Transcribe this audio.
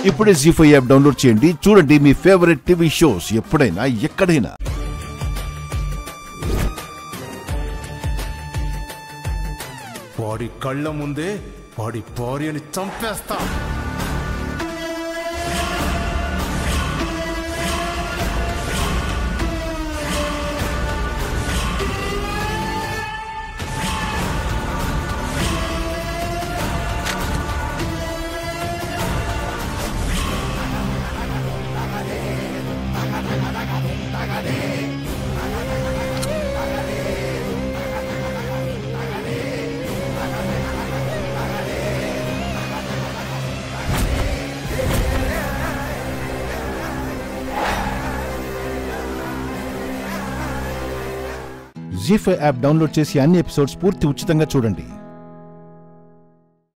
ఇప్పుడే G five app download చేయండి చూడండి మీ ఫేవరెట్ టీవీ షోస్ ఎప్పుడైనా ఎక్కడైనా వాడి కళ్ళ ముందే వాడి భార్యని చంపేస్తా జీ ఫైవ్ యాప్ డౌన్లోడ్ చేసి అన్ని ఎపిసోడ్స్ పూర్తి ఉచితంగా చూడండి